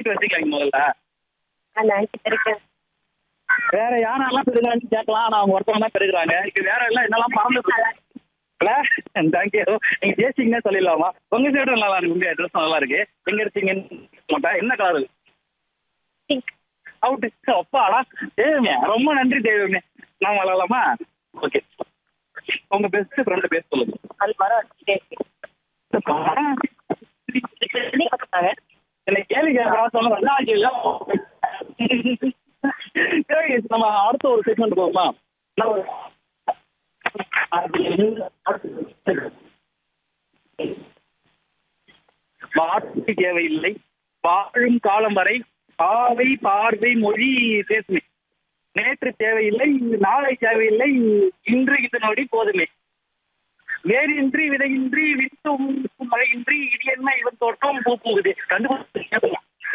அங்கிட்டு வச்சுக்கலாம் முதல்ல அந்த அஞ்சு பேருக்கு வேற யாரெல்லாம் பெருகிறான்னு கேட்கலாம் ஆனா அவங்க ஒருத்தவங்க தான் பெருகிறாங்க இங்க வேற எல்லாம் என்னெல்லாம் பறந்து தேங்க்யூ நீங்க ஜேசிங்கன்னு சொல்லிடலாமா உங்க சைடு நல்லா இருக்கு உங்க ட்ரெஸ் நல்லா இருக்கு எங்க எடுத்தீங்கன்னு மாட்டேன் என்ன கலர் பிங்க் அவுட்டு அப்பாடா தேவமே ரொம்ப நன்றி தேவமே நான் விளாடலாமா ஓகே உங்க பெஸ்ட் ஃப்ரெண்ட் பேச சொல்லுங்க அது மரம் வச்சுட்டே இருக்கு வெளியே பார்த்துட்டாங்க என்னை கேள்வி கேட்கலாம் சொல்லுங்க என்ன ஆச்சு சரி நம்ம அடுத்த ஒரு செக்மெண்ட் போகுமா நம்ம வார்த்தை தேவையில்லை வாழும் காலம் வரை பாவை பார்வை மொழி பேசுமே நேற்று தேவையில்லை நாளை தேவையில்லை இன்று இந்த நொடி போதுமே வேறின்றி விதையின்றி விட்டும் மழையின்றி இது என்ன இவன் தோட்டம் பூ பூகுது கண்டுபிடிச்சு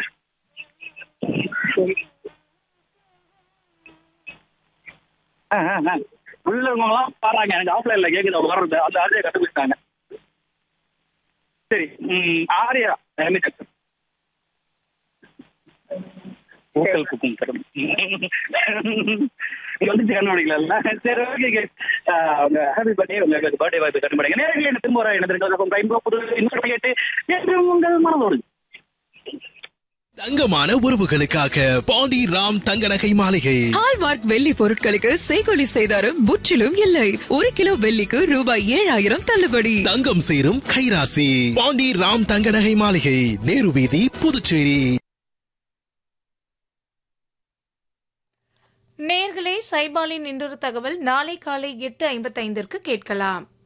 உள்ளவங்கலாம் பாருங்க எனக்கு ஆஃப்லைன்ல கேக்குது அவங்க வர்றது அந்த ஆர்டியை கண்டுபிடிச்சாங்க சரி ம், ஆர்யா எம்ஏ ஜாக்சன் ஓக்கல் குக்கும் கடும் வந்துச்சு கண்டுபிடிக்கல சரி ஓகே அவங்க ஹாப்பி பர்த்டே உங்களுக்கு பர்த்டே வாய்ப்பு கண்டுபிடிங்க நேரில் என்ன திரும்ப வரேன் என்ன ரெண்டு டைம் புது இன்னொரு கேட்டு நேற்று உங்கள் மனதோடு தங்கமான உறவுகளுக்காக பாண்டி ராம் தங்க நகை மாளிகை ஹால்மார்க் வெள்ளி பொருட்களுக்கு செய்கொலி செய்தாரும் முற்றிலும் இல்லை ஒரு கிலோ வெள்ளிக்கு ரூபாய் ஏழாயிரம் தள்ளுபடி தங்கம் சேரும் கைராசி பாண்டி ராம் தங்க நகை மாளிகை நேரு வீதி புதுச்சேரி நேர்களே சைபாலின் இன்றொரு தகவல் நாளை காலை எட்டு ஐம்பத்தைந்திற்கு கேட்கலாம்